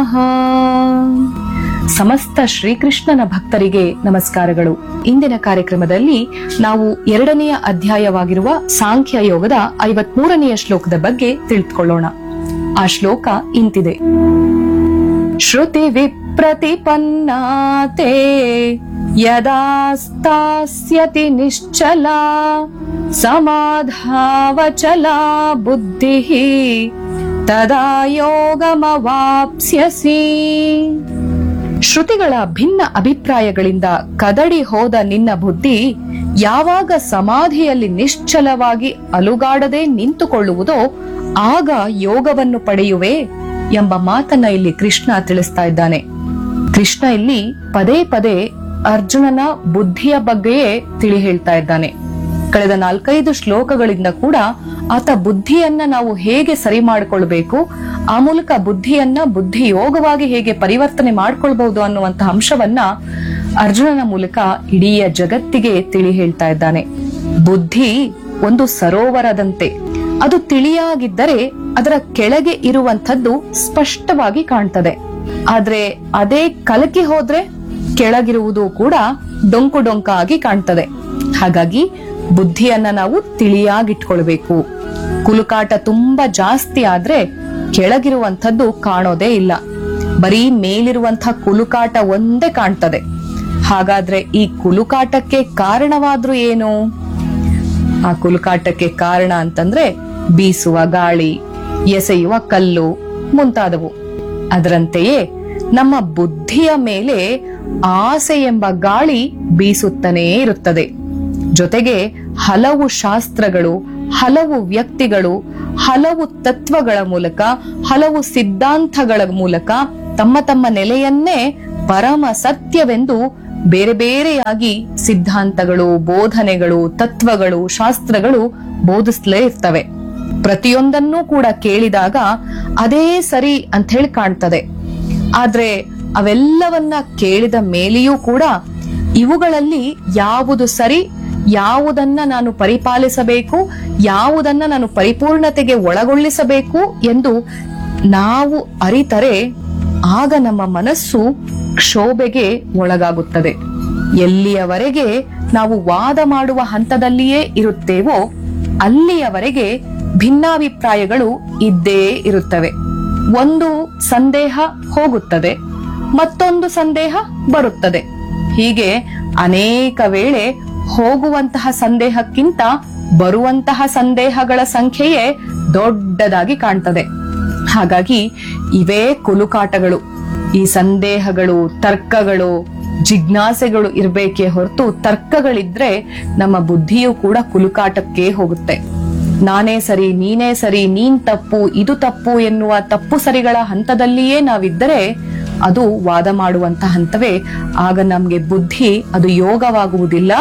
ನಮಃ ಸಮಸ್ತ ಶ್ರೀಕೃಷ್ಣನ ಭಕ್ತರಿಗೆ ನಮಸ್ಕಾರಗಳು ಇಂದಿನ ಕಾರ್ಯಕ್ರಮದಲ್ಲಿ ನಾವು ಎರಡನೆಯ ಅಧ್ಯಾಯವಾಗಿರುವ ಸಾಂಖ್ಯ ಯೋಗದ ಐವತ್ಮೂರನೆಯ ಶ್ಲೋಕದ ಬಗ್ಗೆ ತಿಳಿದುಕೊಳ್ಳೋಣ ಆ ಶ್ಲೋಕ ಇಂತಿದೆ ಶ್ರುತಿ ವಿಪ್ರತಿಪನ್ನಾತೆ ಯದಾ ಸ್ಥಾಸ್ಯತಿ ನಿಶ್ಚಲ ಸಮಾಧಾವಚಲಾ ಬುದ್ಧಿ ತದಾ ಯೋಗಮವಾಪ್ಸ್ಯಸಿ ಶ್ರುತಿಗಳ ಭಿನ್ನ ಅಭಿಪ್ರಾಯಗಳಿಂದ ಕದಡಿ ಹೋದ ನಿನ್ನ ಬುದ್ಧಿ ಯಾವಾಗ ಸಮಾಧಿಯಲ್ಲಿ ನಿಶ್ಚಲವಾಗಿ ಅಲುಗಾಡದೆ ನಿಂತುಕೊಳ್ಳುವುದೋ ಆಗ ಯೋಗವನ್ನು ಪಡೆಯುವೆ ಎಂಬ ಮಾತನ್ನ ಇಲ್ಲಿ ಕೃಷ್ಣ ತಿಳಿಸ್ತಾ ಇದ್ದಾನೆ ಕೃಷ್ಣ ಇಲ್ಲಿ ಪದೇ ಪದೇ ಅರ್ಜುನನ ಬುದ್ಧಿಯ ಬಗ್ಗೆಯೇ ತಿಳಿ ಹೇಳ್ತಾ ಇದ್ದಾನೆ ಕಳೆದ ನಾಲ್ಕೈದು ಶ್ಲೋಕಗಳಿಂದ ಕೂಡ ಆತ ಬುದ್ಧಿಯನ್ನ ನಾವು ಹೇಗೆ ಸರಿ ಮಾಡಿಕೊಳ್ಬೇಕು ಆ ಮೂಲಕ ಬುದ್ಧಿಯನ್ನ ಬುದ್ಧಿ ಯೋಗವಾಗಿ ಹೇಗೆ ಪರಿವರ್ತನೆ ಮಾಡ್ಕೊಳ್ಬಹುದು ಅನ್ನುವಂತಹ ಅಂಶವನ್ನ ಅರ್ಜುನನ ಮೂಲಕ ಇಡೀ ಜಗತ್ತಿಗೆ ತಿಳಿ ಹೇಳ್ತಾ ಇದ್ದಾನೆ ಬುದ್ಧಿ ಒಂದು ಸರೋವರದಂತೆ ಅದು ತಿಳಿಯಾಗಿದ್ದರೆ ಅದರ ಕೆಳಗೆ ಇರುವಂಥದ್ದು ಸ್ಪಷ್ಟವಾಗಿ ಕಾಣ್ತದೆ ಆದ್ರೆ ಅದೇ ಕಲಕಿ ಹೋದ್ರೆ ಕೆಳಗಿರುವುದು ಕೂಡ ಡೊಂಕು ಡೊಂಕಾಗಿ ಕಾಣ್ತದೆ ಹಾಗಾಗಿ ಬುದ್ಧಿಯನ್ನ ನಾವು ತಿಳಿಯಾಗಿಟ್ಕೊಳ್ಬೇಕು ಕುಲುಕಾಟ ತುಂಬಾ ಜಾಸ್ತಿ ಆದ್ರೆ ಕೆಳಗಿರುವಂಥದ್ದು ಕಾಣೋದೇ ಇಲ್ಲ ಬರೀ ಮೇಲಿರುವಂತಹ ಕುಲುಕಾಟ ಒಂದೇ ಕಾಣ್ತದೆ ಹಾಗಾದ್ರೆ ಈ ಕುಲುಕಾಟಕ್ಕೆ ಕಾರಣವಾದ್ರೂ ಏನು ಆ ಕುಲುಕಾಟಕ್ಕೆ ಕಾರಣ ಅಂತಂದ್ರೆ ಬೀಸುವ ಗಾಳಿ ಎಸೆಯುವ ಕಲ್ಲು ಮುಂತಾದವು ಅದರಂತೆಯೇ ನಮ್ಮ ಬುದ್ಧಿಯ ಮೇಲೆ ಆಸೆ ಎಂಬ ಗಾಳಿ ಬೀಸುತ್ತನೇ ಇರುತ್ತದೆ ಜೊತೆಗೆ ಹಲವು ಶಾಸ್ತ್ರಗಳು ಹಲವು ವ್ಯಕ್ತಿಗಳು ಹಲವು ತತ್ವಗಳ ಮೂಲಕ ಹಲವು ಸಿದ್ಧಾಂತಗಳ ಮೂಲಕ ತಮ್ಮ ತಮ್ಮ ನೆಲೆಯನ್ನೇ ಪರಮ ಸತ್ಯವೆಂದು ಬೇರೆ ಬೇರೆಯಾಗಿ ಸಿದ್ಧಾಂತಗಳು ಬೋಧನೆಗಳು ತತ್ವಗಳು ಶಾಸ್ತ್ರಗಳು ಬೋಧಿಸ್ಲೇ ಇರ್ತವೆ ಪ್ರತಿಯೊಂದನ್ನೂ ಕೂಡ ಕೇಳಿದಾಗ ಅದೇ ಸರಿ ಅಂತ ಹೇಳಿ ಕಾಣ್ತದೆ ಆದ್ರೆ ಅವೆಲ್ಲವನ್ನ ಕೇಳಿದ ಮೇಲೆಯೂ ಕೂಡ ಇವುಗಳಲ್ಲಿ ಯಾವುದು ಸರಿ ಯಾವುದನ್ನ ನಾನು ಪರಿಪಾಲಿಸಬೇಕು ಯಾವುದನ್ನ ನಾನು ಪರಿಪೂರ್ಣತೆಗೆ ಒಳಗೊಳ್ಳಿಸಬೇಕು ಎಂದು ನಾವು ಅರಿತರೆ ಆಗ ನಮ್ಮ ಮನಸ್ಸು ಕ್ಷೋಭೆಗೆ ಒಳಗಾಗುತ್ತದೆ ಎಲ್ಲಿಯವರೆಗೆ ನಾವು ವಾದ ಮಾಡುವ ಹಂತದಲ್ಲಿಯೇ ಇರುತ್ತೇವೋ ಅಲ್ಲಿಯವರೆಗೆ ಭಿನ್ನಾಭಿಪ್ರಾಯಗಳು ಇದ್ದೇ ಇರುತ್ತವೆ ಒಂದು ಸಂದೇಹ ಹೋಗುತ್ತದೆ ಮತ್ತೊಂದು ಸಂದೇಹ ಬರುತ್ತದೆ ಹೀಗೆ ಅನೇಕ ವೇಳೆ ಹೋಗುವಂತಹ ಸಂದೇಹಕ್ಕಿಂತ ಬರುವಂತಹ ಸಂದೇಹಗಳ ಸಂಖ್ಯೆಯೇ ದೊಡ್ಡದಾಗಿ ಕಾಣ್ತದೆ ಹಾಗಾಗಿ ಇವೇ ಕುಲುಕಾಟಗಳು ಈ ಸಂದೇಹಗಳು ತರ್ಕಗಳು ಜಿಜ್ಞಾಸೆಗಳು ಇರ್ಬೇಕೇ ಹೊರತು ತರ್ಕಗಳಿದ್ರೆ ನಮ್ಮ ಬುದ್ಧಿಯು ಕೂಡ ಕುಲುಕಾಟಕ್ಕೆ ಹೋಗುತ್ತೆ ನಾನೇ ಸರಿ ನೀನೇ ಸರಿ ನೀನ್ ತಪ್ಪು ಇದು ತಪ್ಪು ಎನ್ನುವ ತಪ್ಪು ಸರಿಗಳ ಹಂತದಲ್ಲಿಯೇ ನಾವಿದ್ದರೆ ಅದು ವಾದ ಮಾಡುವಂತ ಹಂತವೇ ಆಗ ನಮ್ಗೆ ಬುದ್ಧಿ ಅದು ಯೋಗವಾಗುವುದಿಲ್ಲ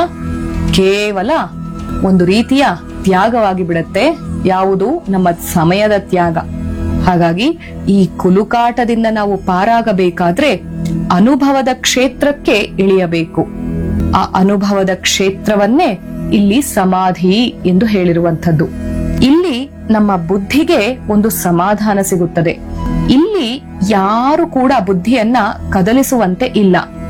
ಕೇವಲ ಒಂದು ರೀತಿಯ ತ್ಯಾಗವಾಗಿ ಬಿಡತ್ತೆ ಯಾವುದು ನಮ್ಮ ಸಮಯದ ತ್ಯಾಗ ಹಾಗಾಗಿ ಈ ಕುಲುಕಾಟದಿಂದ ನಾವು ಪಾರಾಗಬೇಕಾದ್ರೆ ಅನುಭವದ ಕ್ಷೇತ್ರಕ್ಕೆ ಇಳಿಯಬೇಕು ಆ ಅನುಭವದ ಕ್ಷೇತ್ರವನ್ನೇ ಇಲ್ಲಿ ಸಮಾಧಿ ಎಂದು ಹೇಳಿರುವಂಥದ್ದು ಇಲ್ಲಿ ನಮ್ಮ ಬುದ್ಧಿಗೆ ಒಂದು ಸಮಾಧಾನ ಸಿಗುತ್ತದೆ ಇಲ್ಲಿ ಯಾರು ಕೂಡ ಬುದ್ಧಿಯನ್ನ ಕದಲಿಸುವಂತೆ ಇಲ್ಲ